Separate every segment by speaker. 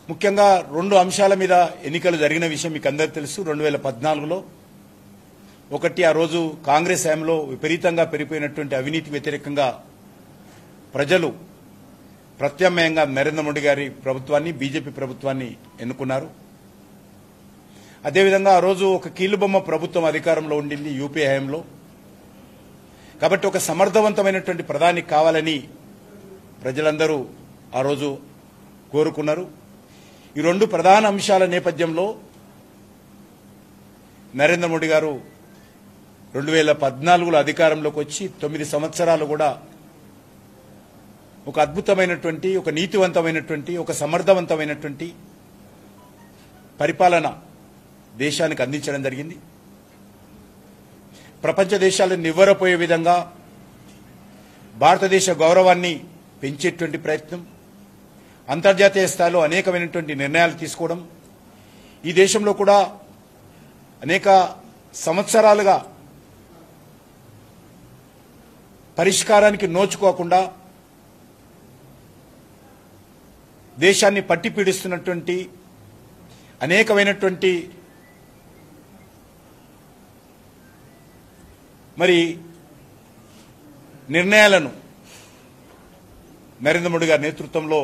Speaker 1: ముఖ్యంగా రెండు అంశాల మీద ఎన్నికలు జరిగిన విషయం మీకు అందరికీ తెలుసు రెండు వేల పద్నాలుగులో ఒకటి ఆ రోజు కాంగ్రెస్ హయాంలో విపరీతంగా పెరిగిపోయినటువంటి అవినీతి వ్యతిరేకంగా ప్రజలు ప్రత్యామ్నాయంగా నరేంద్ర మోడీ గారి ప్రభుత్వాన్ని బీజేపీ ప్రభుత్వాన్ని ఎన్నుకున్నారు అదేవిధంగా ఆ రోజు ఒక కీలుబొమ్మ ప్రభుత్వం అధికారంలో ఉండింది యూపీ హయాంలో కాబట్టి ఒక సమర్థవంతమైనటువంటి ప్రధాని కావాలని ప్రజలందరూ ఆ రోజు కోరుకున్నారు ఈ రెండు ప్రధాన అంశాల నేపథ్యంలో నరేంద్ర మోడీ గారు రెండు వేల పద్నాలుగులో అధికారంలోకి వచ్చి తొమ్మిది సంవత్సరాలు కూడా ఒక అద్భుతమైనటువంటి ఒక నీతివంతమైనటువంటి ఒక సమర్థవంతమైనటువంటి పరిపాలన దేశానికి అందించడం జరిగింది ప్రపంచ దేశాలను నివ్వరపోయే విధంగా భారతదేశ గౌరవాన్ని పెంచేటువంటి ప్రయత్నం అంతర్జాతీయ స్థాయిలో అనేకమైనటువంటి నిర్ణయాలు తీసుకోవడం ఈ దేశంలో కూడా అనేక సంవత్సరాలుగా పరిష్కారానికి నోచుకోకుండా దేశాన్ని పట్టి పీడిస్తున్నటువంటి అనేకమైనటువంటి మరి నిర్ణయాలను నరేంద్ర మోడీ గారి నేతృత్వంలో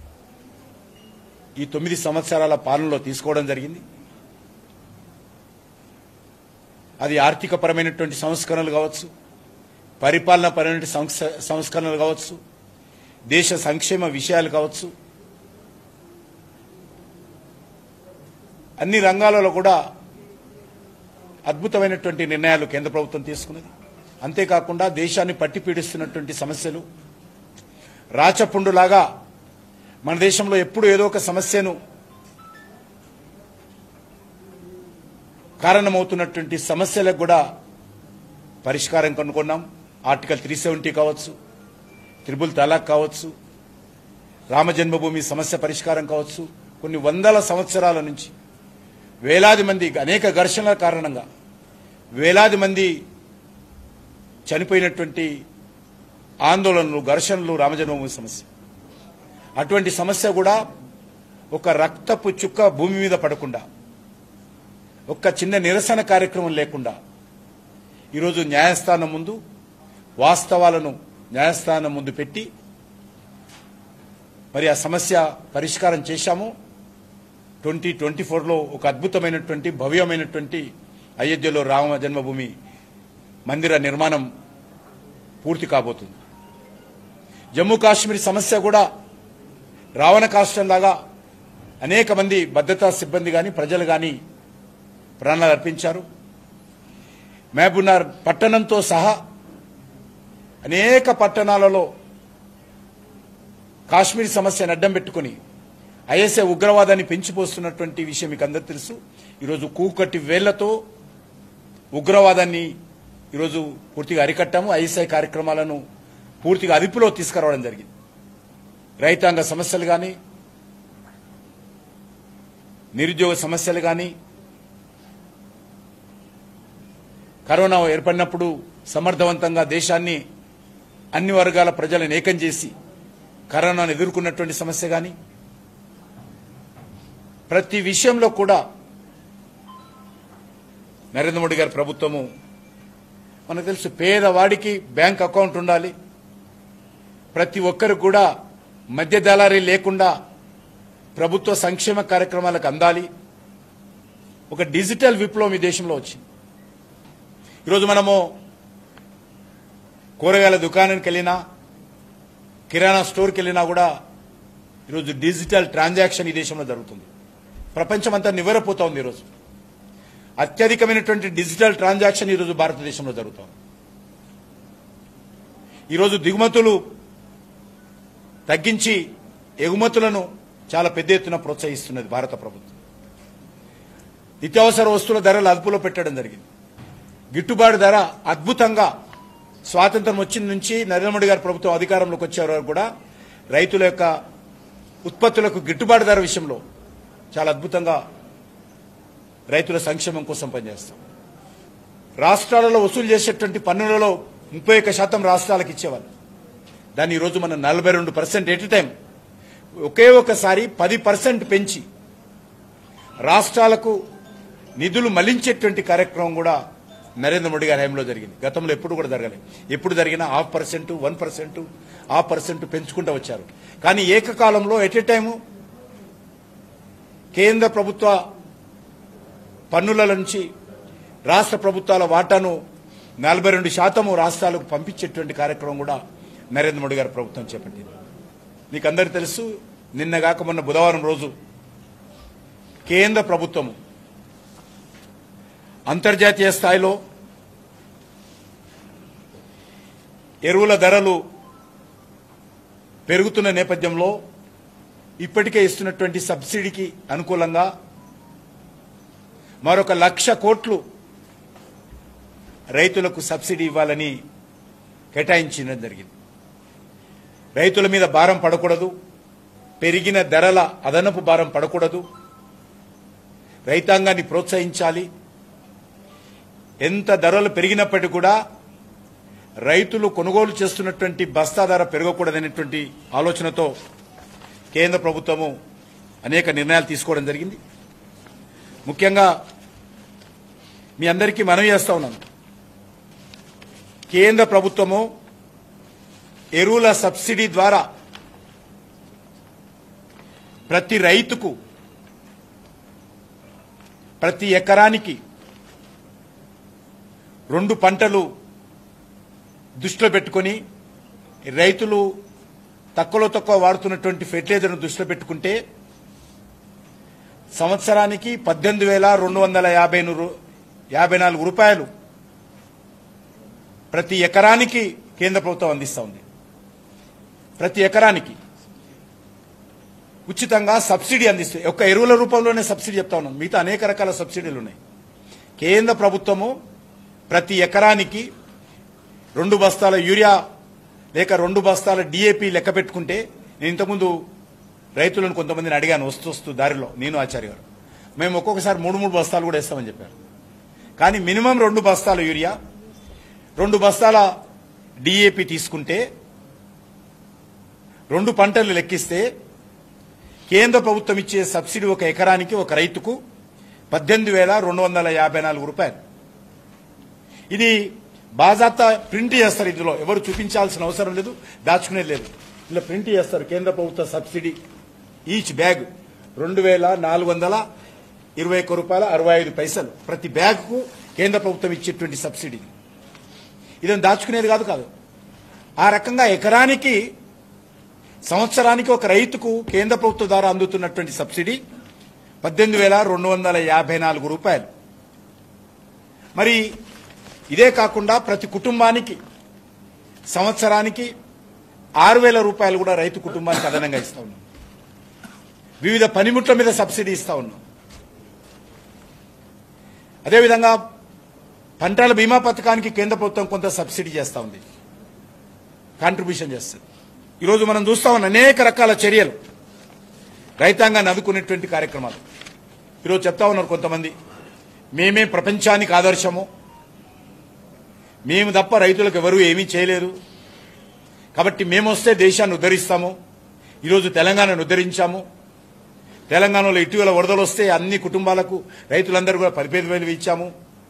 Speaker 1: ఈ తొమ్మిది సంవత్సరాల పాలనలో తీసుకోవడం జరిగింది అది ఆర్థికపరమైనటువంటి సంస్కరణలు కావచ్చు పరిపాలనాపరమైన సంస్క- సంస్కరణలు కావచ్చు దేశ సంక్షేమ విషయాలు కావచ్చు అన్ని రంగాలలో కూడా అద్భుతమైనటువంటి నిర్ణయాలు కేంద్ర ప్రభుత్వం తీసుకున్నది అంతేకాకుండా దేశాన్ని పట్టి పీడిస్తున్నటువంటి సమస్యలు రాచపుండులాగా మన దేశంలో ఎప్పుడు ఏదో ఒక సమస్యను కారణమవుతున్నటువంటి సమస్యలకు కూడా పరిష్కారం కనుగొన్నాం ఆర్టికల్ త్రీ సెవెంటీ కావచ్చు త్రిబుల్ తలాక్ కావచ్చు రామజన్మభూమి సమస్య పరిష్కారం కావచ్చు కొన్ని వందల సంవత్సరాల నుంచి వేలాది మంది అనేక ఘర్షణల కారణంగా వేలాది మంది చనిపోయినటువంటి ఆందోళనలు ఘర్షణలు రామజన్మభూమి సమస్య అటువంటి సమస్య కూడా ఒక రక్తపు చుక్క భూమి మీద పడకుండా ఒక్క చిన్న నిరసన కార్యక్రమం లేకుండా ఈరోజు న్యాయస్థానం ముందు వాస్తవాలను న్యాయస్థానం ముందు పెట్టి మరి ఆ సమస్య పరిష్కారం చేశాము ట్వంటీ ట్వంటీ ఫోర్లో ఒక అద్భుతమైనటువంటి భవ్యమైనటువంటి అయోధ్యలో రామ జన్మభూమి మందిర నిర్మాణం పూర్తి కాబోతుంది జమ్మూ కాశ్మీర్ సమస్య కూడా రావణ కాష్టంలాగా అనేక మంది భద్రతా సిబ్బంది కానీ ప్రజలు కానీ ప్రాణాలు అర్పించారు మహబూబ్నగర్ పట్టణంతో సహా అనేక పట్టణాలలో కాశ్మీర్ సమస్యను అడ్డం పెట్టుకుని ఐఎస్ఐ ఉగ్రవాదాన్ని పెంచిపోస్తున్నటువంటి విషయం మీకు అందరూ తెలుసు ఈరోజు కూకటి వేళ్లతో ఉగ్రవాదాన్ని ఈరోజు పూర్తిగా అరికట్టాము ఐఎస్ఐ కార్యక్రమాలను పూర్తిగా అదుపులో తీసుకురావడం జరిగింది రైతాంగ సమస్యలు కానీ నిరుద్యోగ సమస్యలు కానీ కరోనా ఏర్పడినప్పుడు సమర్థవంతంగా దేశాన్ని అన్ని వర్గాల ప్రజలను ఏకం చేసి కరోనాను ఎదుర్కొన్నటువంటి సమస్య కానీ ప్రతి విషయంలో కూడా నరేంద్ర మోడీ గారి ప్రభుత్వము మనకు తెలుసు పేదవాడికి బ్యాంక్ అకౌంట్ ఉండాలి ప్రతి ఒక్కరు కూడా మధ్య దళారీ లేకుండా ప్రభుత్వ సంక్షేమ కార్యక్రమాలకు అందాలి ఒక డిజిటల్ విప్లవం ఈ దేశంలో వచ్చింది ఈరోజు మనము కూరగాయల దుకాణానికి వెళ్ళినా కిరాణా స్టోర్కి వెళ్ళినా కూడా ఈరోజు డిజిటల్ ట్రాన్సాక్షన్ ఈ దేశంలో జరుగుతుంది ప్రపంచం అంతా నివ్వెరపోతా ఉంది ఈరోజు అత్యధికమైనటువంటి డిజిటల్ ట్రాన్సాక్షన్ ఈరోజు భారతదేశంలో జరుగుతోంది ఈరోజు దిగుమతులు తగ్గించి ఎగుమతులను చాలా పెద్ద ఎత్తున ప్రోత్సహిస్తున్నది భారత ప్రభుత్వం నిత్యావసర వస్తువుల ధరలు అదుపులో పెట్టడం జరిగింది గిట్టుబాటు ధర అద్భుతంగా స్వాతంత్రం వచ్చిన నుంచి నరేంద్ర మోడీ గారి ప్రభుత్వం అధికారంలోకి వచ్చే వరకు కూడా రైతుల యొక్క ఉత్పత్తులకు గిట్టుబాటు ధర విషయంలో చాలా అద్భుతంగా రైతుల సంక్షేమం కోసం పనిచేస్తాం రాష్ట్రాలలో వసూలు చేసేటువంటి పన్నులలో ముప్పై ఒక్క శాతం రాష్ట్రాలకు ఇచ్చేవాళ్ళు దాన్ని ఈరోజు మనం నలభై రెండు పర్సెంట్ ఎట్ టైం ఒకే ఒకసారి పది పర్సెంట్ పెంచి రాష్ట్రాలకు నిధులు మళ్లించేటువంటి కార్యక్రమం కూడా నరేంద్ర మోడీ గారి హయాంలో జరిగింది గతంలో ఎప్పుడు కూడా జరగలేదు ఎప్పుడు జరిగినా half percent one percent half percent పెంచుకుంటూ వచ్చారు కానీ ఏకకాలంలో ఎట్ ఏ టైము కేంద్ర ప్రభుత్వ పన్నుల నుంచి రాష్ట్ర ప్రభుత్వాల వాటాను నలభై రెండు శాతము రాష్ట్రాలకు పంపించేటువంటి కార్యక్రమం కూడా నరేంద్ర మోడీ గారి ప్రభుత్వం చేపట్టింది మీకు అందరికీ తెలుసు నిన్నగాక మొన్న బుధవారం రోజు కేంద్ర ప్రభుత్వము అంతర్జాతీయ స్థాయిలో ఎరువుల ధరలు పెరుగుతున్న నేపథ్యంలో ఇప్పటికే ఇస్తున్నటువంటి సబ్సిడీకి అనుకూలంగా మరొక లక్ష కోట్లు రైతులకు సబ్సిడీ ఇవ్వాలని కేటాయించడం జరిగింది రైతుల మీద భారం పడకూడదు పెరిగిన ధరల అదనపు భారం పడకూడదు రైతాంగాన్ని ప్రోత్సహించాలి ఎంత ధరలు పెరిగినప్పటికీ కూడా రైతులు కొనుగోలు చేస్తున్నటువంటి బస్తా ధర పెరగకూడదనేటువంటి ఆలోచనతో కేంద్ర ప్రభుత్వము అనేక నిర్ణయాలు తీసుకోవడం జరిగింది ముఖ్యంగా మీ అందరికీ మనవి చేస్తా ఉన్నాను కేంద్ర ప్రభుత్వము ఎరువుల సబ్సిడీ ద్వారా ప్రతి రైతుకు ప్రతి ఎకరానికి రెండు పంటలు దృష్టిలో పెట్టుకొని రైతులు తక్కువలో తక్కువ వాడుతున్నటువంటి ఫెర్టిలైజర్ను దృష్టిలో పెట్టుకుంటే సంవత్సరానికి పద్దెనిమిది వేల రెండు వందల యాభై ను- యాభై నాలుగు రూపాయలు ప్రతి ఎకరానికి కేంద్ర ప్రభుత్వం అందిస్తూ ఉంది ప్రతి ఎకరానికి ఉచితంగా సబ్సిడీ అందిస్తుంది ఒక్క ఎరువుల రూపంలోనే సబ్సిడీ చెప్తా ఉన్నాం మిగతా అనేక రకాల సబ్సిడీలు ఉన్నాయి కేంద్ర ప్రభుత్వము ప్రతి ఎకరానికి రెండు బస్తాల యూరియా లేక రెండు బస్తాల డిఏపి లెక్క పెట్టుకుంటే నేను ఇంతకుముందు రైతులను కొంతమందిని అడిగాను వస్తూ వస్తూ దారిలో నేను ఆచార్య గారు మేము ఒక్కొక్కసారి మూడు మూడు బస్తాలు కూడా ఇస్తామని చెప్పారు కానీ మినిమం రెండు బస్తాల యూరియా రెండు బస్తాల డిఏపి తీసుకుంటే రెండు పంటలు లెక్కిస్తే కేంద్ర ప్రభుత్వం ఇచ్చే సబ్సిడీ ఒక ఎకరానికి ఒక రైతుకు పద్దెనిమిది వేల రెండు వందల యాభై నాలుగు రూపాయలు ఇది బాజాప్తా ప్రింట్ చేస్తారు ఇందులో ఎవరు చూపించాల్సిన అవసరం లేదు దాచుకునేది లేదు ఇలా ప్రింట్ చేస్తారు కేంద్ర ప్రభుత్వ సబ్సిడీ ఈచ్ బ్యాగ్ రెండు వేల నాలుగు వందల ఇరవై ఒక్క రూపాయల అరవై ఐదు పైసలు ప్రతి బ్యాగ్కు కేంద్ర ప్రభుత్వం ఇచ్చేటువంటి సబ్సిడీ ఇదని దాచుకునేది కాదు కాదు ఆ రకంగా ఎకరానికి సంవత్సరానికి ఒక రైతుకు కేంద్ర ప్రభుత్వం ద్వారా అందుతున్నటువంటి సబ్సిడీ పద్దెనిమిది వేల రెండు వందల యాభై నాలుగు రూపాయలు మరి ఇదే కాకుండా ప్రతి కుటుంబానికి సంవత్సరానికి ఆరు వేల రూపాయలు కూడా రైతు కుటుంబానికి అదనంగా ఇస్తా ఉన్నాం వివిధ పనిముట్ల మీద సబ్సిడీ ఇస్తా ఉన్నాం అదేవిధంగా పంటల బీమా పథకానికి కేంద్ర ప్రభుత్వం కొంత సబ్సిడీ చేస్తా ఉంది కాంట్రిబ్యూషన్ చేస్తుంది ఈరోజు మనం చూస్తా ఉన్న అనేక రకాల చర్యలు రైతాంగాన్ని అందుకునేటువంటి కార్యక్రమాలు ఈరోజు చెప్తా ఉన్నారు కొంతమంది మేమే ప్రపంచానికి ఆదర్శము మేము తప్ప రైతులకు ఎవరూ ఏమీ చేయలేరు కాబట్టి మేము వస్తే దేశాన్ని ఉద్ధరిస్తాము ఈరోజు తెలంగాణను ఉద్ధరించాము తెలంగాణలో ఇటీవల వరదలు వస్తే అన్ని కుటుంబాలకు రైతులందరూ కూడా పదిహేను వేలు ఇచ్చాము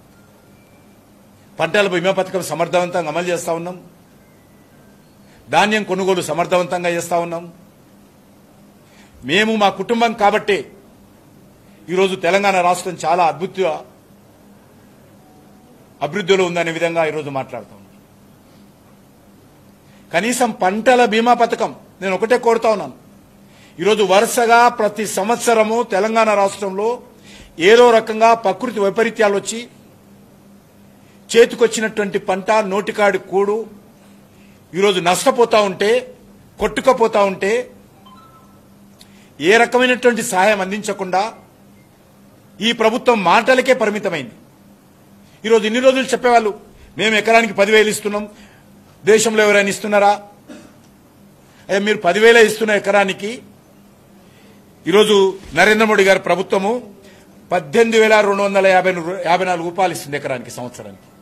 Speaker 1: పంటల బీమా పథకం సమర్థవంతంగా అమలు చేస్తా ఉన్నాం ధాన్యం కొనుగోలు సమర్థవంతంగా చేస్తా ఉన్నాం మేము మా కుటుంబం కాబట్టే ఈరోజు తెలంగాణ రాష్ట్రం చాలా అద్భుత అభివృద్ధిలో ఉందనే విధంగా ఈరోజు మాట్లాడుతాం కనీసం పంటల బీమా పథకం నేను ఒకటే కోరుతా ఉన్నాను ఈరోజు వరుసగా ప్రతి సంవత్సరము తెలంగాణ రాష్ట్రంలో ఏదో రకంగా ప్రకృతి వైపరీత్యాలు వచ్చి చేతికొచ్చినటువంటి పంట నోటికాడి కూడు ఈరోజు నష్టపోతా ఉంటే కొట్టుకపోతా ఉంటే ఏ రకమైనటువంటి సహాయం అందించకుండా ఈ ప్రభుత్వం మాటలకే పరిమితమైంది ఈరోజు ఇన్ని రోజులు చెప్పేవాళ్ళు మేము ఎకరానికి పదివేలు ఇస్తున్నాం దేశంలో ఎవరైనా ఇస్తున్నారా అయ్యా మీరు పదివేలే ఇస్తున్న ఎకరానికి ఈరోజు నరేంద్ర మోడీ గారి ప్రభుత్వము పద్దెనిమిది వేల రెండు వందల యాభై ను- యాభై నాలుగు రూపాయలు ఇస్తుంది ఎకరానికి సంవత్సరానికి